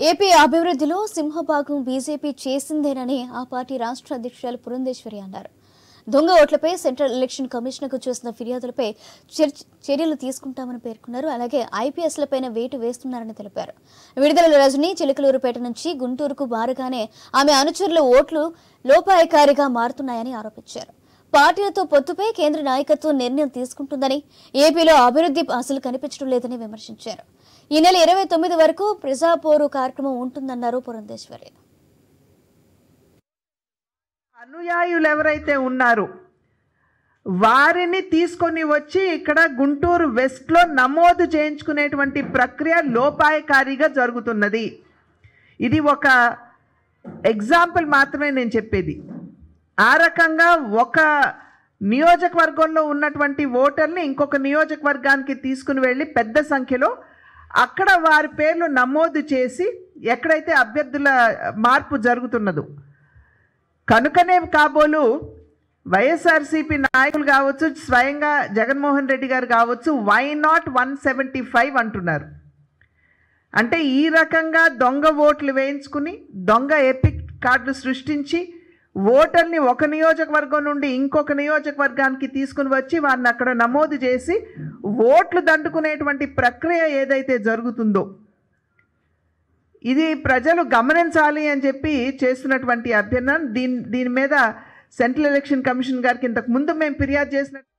AP అభివృద్ధిలో సింహభాగం BJP చేసిందేనని ఆ party రాష్ట్ర అధ్యక్షురాలు పురంధేశ్వరి అన్నారు దొంగ ఓట్లపై సెంట్రల్ ఎలక్షన్ కమిషన్కు చేసిన ఫిర్యాదులపై చర్చ- చర్యలు తీసుకుంటామని పేర్కొన్నారు అలాగే ఐపీఎస్లపైన వేటు వేస్తున్నారని తెలిపారు విడుదల రజని చిలుకలూరుపేట నుంచి గుంటూరుకు బారుగానే ఆమె అనుచరుల ఓట్లు లోపాయకారిగా మారుతున్నాయని ఆరోపించారు పార్టీలతో పొత్తుపై కేంద్ర నాయకత్వం నిర్ణయం తీసుకుంటుందని ఏపీలో అభివృద్ధి అసలు కనిపించడం లేదని విమర్శించారు ఈ నెల ఇరవై తొమ్మిది వరకు ప్రజాపోరు కార్యక్రమం ఉంటుందన్నారు పురంధేశ్వరి అనుయాయులు ఎవరైతే ఉన్నారో వారిని తీసుకొని వచ్చి ఇక్కడ గుంటూరు వెస్ట్లో నమోదు చేయించుకునేటువంటి ప్రక్రియ లోపాయకారిగా జరుగుతున్నది ఇది ఒక ఎగ్జాంపుల్ మాత్రమే నేను చెప్పేది ఆ రకంగా ఒక నియోజకవర్గంలో ఉన్నటువంటి ఓటర్ని ఇంకొక నియోజకవర్గానికి తీసుకుని వెళ్ళి పెద్ద సంఖ్యలో అక్కడ వారి పేర్లు నమోదు చేసి ఎక్కడైతే అభ్యర్థుల మార్పు జరుగుతున్నదో కనుకనే కాబోలు వైఎస్ఆర్సీపీ నాయకులు కావచ్చు స్వయంగా జగన్మోహన్ రెడ్డి గారు కావచ్చు why not one seventy five అంటున్నారు అంటే ఈ రకంగా దొంగ ఓట్లు వేయించుకుని దొంగ ఎపిక్ కార్డులు సృష్టించి ఓటర్ని ఒక నియోజకవర్గం నుండి ఇంకొక నియోజకవర్గానికి తీసుకుని వచ్చి వారిని అక్కడ నమోదు చేసి ఓట్లు దండుకునేటువంటి ప్రక్రియ ఏదైతే జరుగుతుందో ఇది ప్రజలు గమనించాలి అని చెప్పి చేస్తున్నటువంటి అభ్యర్థన దీని దీని మీద సెంట్రల్ ఎలక్షన్ కమిషన్ గారికి ఇంతకు ముందు మేము ఫిర్యాదు చేసిన